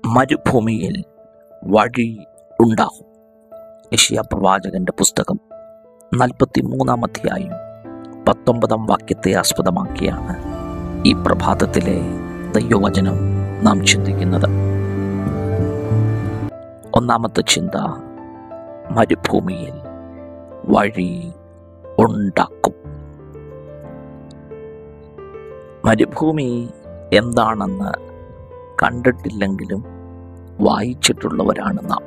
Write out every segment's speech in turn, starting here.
മരുഭൂമിയിൽ വഴി ഉണ്ടാകും യഷിയ പ്രവാചകന്റെ പുസ്തകം നാൽപ്പത്തി മൂന്നാം അധ്യായം പത്തൊമ്പതാം വാക്യത്തെ ആസ്പദമാക്കിയാണ് ഈ പ്രഭാതത്തിലെ ദൈവവചനം നാം ചിന്തിക്കുന്നത് ഒന്നാമത്തെ ചിന്ത മരുഭൂമിയിൽ വഴി ഉണ്ടാക്കും മരുഭൂമി എന്താണെന്ന് കണ്ടിട്ടില്ലെങ്കിലും വായിച്ചിട്ടുള്ളവരാണ് നാം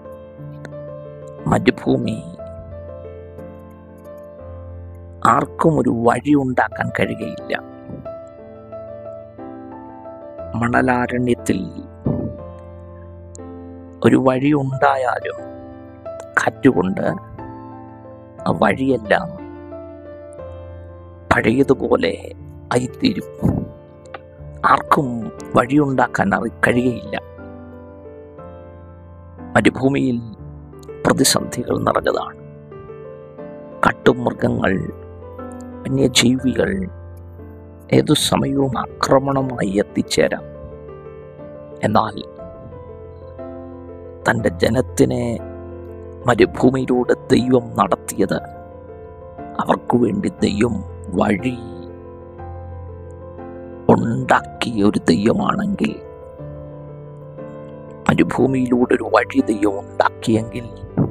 മരുഭൂമി ആർക്കും ഒരു വഴി ഉണ്ടാക്കാൻ കഴിയുകയില്ല മണലാരണ്യത്തിൽ ഒരു വഴി ഉണ്ടായാലും കാറ്റുകൊണ്ട് ആ വഴിയെല്ലാം പഴയതുപോലെ ആയിത്തീരും ആർക്കും വഴിയുണ്ടാക്കാൻ അറി കഴിയുകയില്ല മരുഭൂമിയിൽ പ്രതിസന്ധികൾ നിറഞ്ഞതാണ് കാട്ടുമൃഗങ്ങൾ വന്യജീവികൾ ഏതു സമയവും ആക്രമണമായി എത്തിച്ചേരാം എന്നാൽ തൻ്റെ ജനത്തിനെ മരുഭൂമിയിലൂടെ ദൈവം നടത്തിയത് അവർക്ക് വേണ്ടി ദൈവം വഴി ഉണ്ടാക്കിയ ഒരു ദൈവമാണെങ്കിൽ മരുഭൂമിയിലൂടെ ഒരു വഴി ദൈവം ഉണ്ടാക്കിയെങ്കിൽ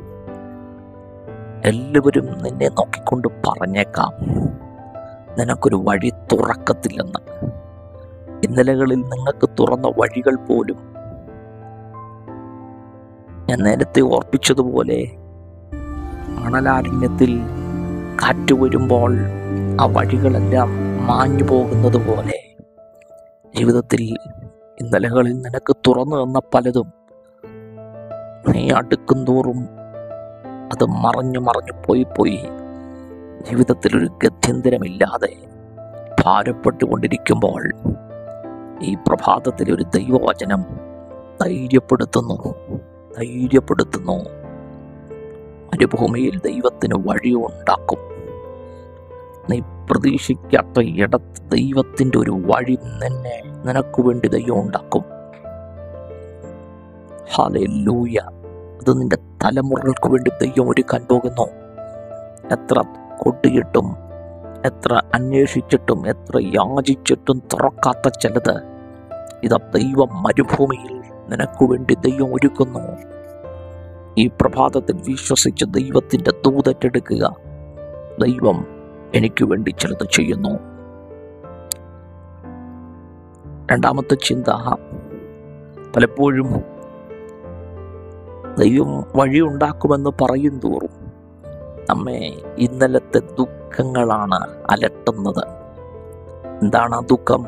എല്ലാവരും നിന്നെ നോക്കിക്കൊണ്ട് പറഞ്ഞേക്കാം നിനക്കൊരു വഴി തുറക്കത്തില്ലെന്ന് ഇന്നലകളിൽ നിങ്ങൾക്ക് തുറന്ന വഴികൾ പോലും ഞാൻ നേരത്തെ ഓർപ്പിച്ചതുപോലെ മണലാരണ്യത്തിൽ കാറ്റ് വരുമ്പോൾ ആ വഴികളെല്ലാം മാഞ്ഞു പോകുന്നത് പോലെ ജീവിതത്തിൽ ഇന്നലകളിൽ നിനക്ക് തുറന്നു തന്ന പലതും നീ അടുക്കും തോറും അത് മറഞ്ഞു മറഞ്ഞു പോയി പോയി ജീവിതത്തിൽ ഒരു ഗത്യന്തരമില്ലാതെ ഭാരപ്പെട്ടുകൊണ്ടിരിക്കുമ്പോൾ ഈ പ്രഭാതത്തിൽ ഒരു ദൈവവചനം ധൈര്യപ്പെടുത്തുന്നു ധൈര്യപ്പെടുത്തുന്നു മരുഭൂമിയിൽ ദൈവത്തിന് വഴി ഉണ്ടാക്കും നീ പ്രതീക്ഷിക്കാത്ത ഇടത്ത് ദൈവത്തിൻ്റെ ഒരു വഴി നിന്നെ നിനക്ക് വേണ്ടി ദൈവം ഉണ്ടാക്കും ഹാലേ ലൂയ അത് നിന്റെ തലമുറകൾക്ക് വേണ്ടി ദൈവം ഒരുക്കാൻ പോകുന്നു എത്ര കൊട്ടിയിട്ടും എത്ര അന്വേഷിച്ചിട്ടും എത്ര യാചിച്ചിട്ടും തുറക്കാത്ത ചിലത് ഇതാ ദൈവം മരുഭൂമിയിൽ നിനക്ക് വേണ്ടി ദൈവം ഒരുക്കുന്നു ഈ പ്രഭാതത്തിൽ വിശ്വസിച്ച് ദൈവത്തിൻ്റെ ദൂതറ്റെടുക്കുക ദൈവം എനിക്ക് വേണ്ടി ചിലത് ചെയ്യുന്നു രണ്ടാമത്തെ ചിന്ത പലപ്പോഴും ദൈവം വഴി ഉണ്ടാക്കുമെന്ന് പറയും തോറും നമ്മെ ഇന്നലത്തെ ദുഃഖങ്ങളാണ് അലട്ടുന്നത് എന്താണ് ആ ദുഃഖം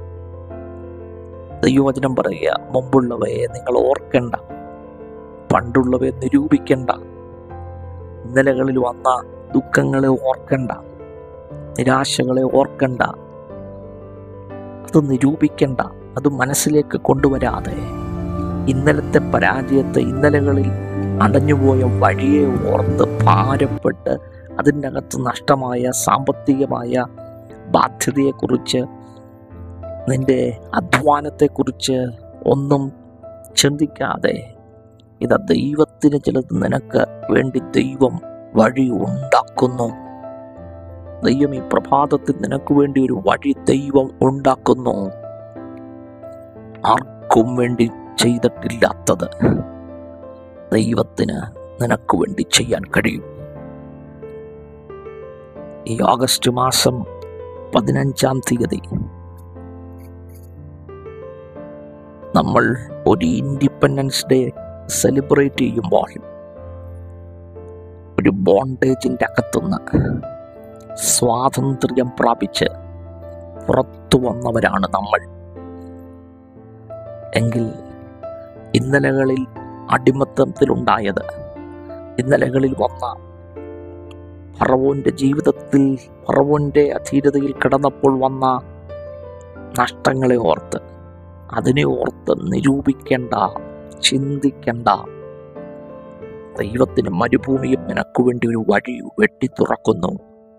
ദൈവവചനം പറയുക മുമ്പുള്ളവയെ നിങ്ങൾ ഓർക്കണ്ട പണ്ടുള്ളവയെ നിരൂപിക്കണ്ട ഇന്നലകളിൽ വന്ന ദുഃഖങ്ങളെ ഓർക്കണ്ട നിരാശകളെ ഓർക്കണ്ട അത് നിരൂപിക്കണ്ട അത് മനസ്സിലേക്ക് കൊണ്ടുവരാതെ ഇന്നലത്തെ പരാജയത്തെ ഇന്നലകളിൽ അടഞ്ഞുപോയ വഴിയെ ഓർത്ത് ഭാരപ്പെട്ട് അതിൻ്റെ അകത്ത് നഷ്ടമായ സാമ്പത്തികമായ ബാധ്യതയെക്കുറിച്ച് നിന്റെ അധ്വാനത്തെക്കുറിച്ച് ഒന്നും ചിന്തിക്കാതെ ഇതാ ദൈവത്തിന് ചിലത് നിനക്ക് വേണ്ടി ദൈവം വഴി ഉണ്ടാക്കുന്നു ദൈവം ഈ പ്രഭാതത്തിൽ നിനക്ക് വേണ്ടി ഒരു വഴി ദൈവം ഉണ്ടാക്കുന്നു ആർക്കും വേണ്ടി ചെയ്തിട്ടില്ലാത്തത് ദൈവത്തിന് നിനക്ക് വേണ്ടി ചെയ്യാൻ കഴിയും ഈ ഓഗസ്റ്റ് മാസം പതിനഞ്ചാം തീയതി നമ്മൾ ഒരു ഇൻഡിപെൻഡൻസ് ഡേ സെലിബ്രേറ്റ് ചെയ്യുമ്പോൾ ഒരു ബോണ്ടേജിൻ്റെ അകത്തുനിന്ന് സ്വാതന്ത്ര്യം പ്രാപിച്ച് പുറത്തു വന്നവരാണ് നമ്മൾ എങ്കിൽ ഇന്നലകളിൽ അടിമത്തത്തിലുണ്ടായത് ഇന്നലകളിൽ വന്ന ഫറവോന്റെ ജീവിതത്തിൽ ഫറവോന്റെ അധീരതയിൽ കിടന്നപ്പോൾ വന്ന നഷ്ടങ്ങളെ ഓർത്ത് അതിനെ ഓർത്ത് നിരൂപിക്കേണ്ട ചിന്തിക്കേണ്ട ദൈവത്തിന് മരുഭൂമിയും നിനക്ക് വേണ്ടി ഒരു വഴി വെട്ടി തുറക്കുന്നു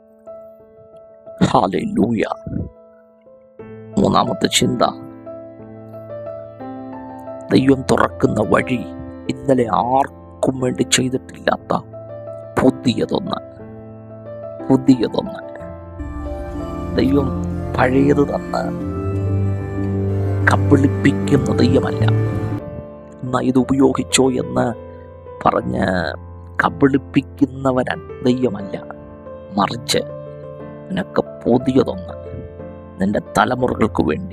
ഹാലെ ലൂയ മൂന്നാമത്തെ ചിന്ത ദൈവം തുറക്കുന്ന വഴി ഇന്നലെ ആർക്കും വേണ്ടി ചെയ്തിട്ടില്ലാത്ത പുതിയതൊന്ന് പുതിയതൊന്ന് ദൈവം പഴയത് തന്ന് കബളിപ്പിക്കുന്ന ദൈവമല്ല എന്നാ ഇത് ഉപയോഗിച്ചോ എന്ന് പറഞ്ഞ് കബളിപ്പിക്കുന്നവൻ ദൈവമല്ല മറിച്ച് നിനക്ക് പുതിയതൊന്ന് നിന്റെ തലമുറകൾക്ക് വേണ്ടി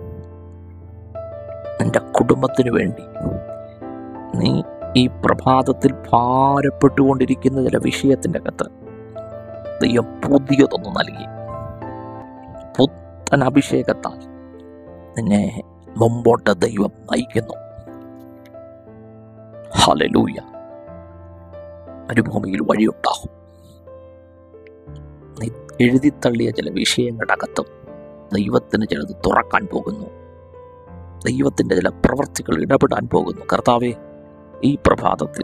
നിന്റെ കുടുംബത്തിന് വേണ്ടി നീ ഈ പ്രഭാതത്തിൽ ഭാരപ്പെട്ടുകൊണ്ടിരിക്കുന്ന ചില വിഷയത്തിൻ്റെ അകത്ത് ദൈവം പുതിയതൊന്ന് നൽകി പുത്തൻ അഭിഷേകത്താൽ നിന്നെ മുമ്പോട്ട് ദൈവം നയിക്കുന്നു ഹലലൂയ മരുഭൂമിയിൽ വഴിയുണ്ടാകും നീ എഴുതിത്തള്ളിയ ചില വിഷയങ്ങളുടെ അകത്തും ദൈവത്തിന് ചിലത് തുറക്കാൻ പോകുന്നു ദൈവത്തിൻ്റെ ചില പ്രവർത്തികൾ ഇടപെടാൻ പോകുന്നു കർത്താവെ ഈ പ്രഭാതത്തിൽ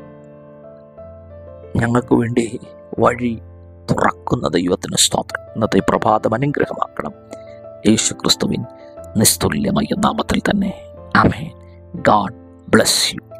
ഞങ്ങൾക്ക് വേണ്ടി വഴി തുറക്കുന്ന ദൈവത്തിന് സ്തോത്രം ഇന്നത്തെ ഈ പ്രഭാതം അനുഗ്രഹമാക്കണം യേശു ക്രിസ്തുവിൻ നിസ്തുല്യമായ നാമത്തിൽ തന്നെ ആമേ ഗാഡ് ബ്ലസ് യു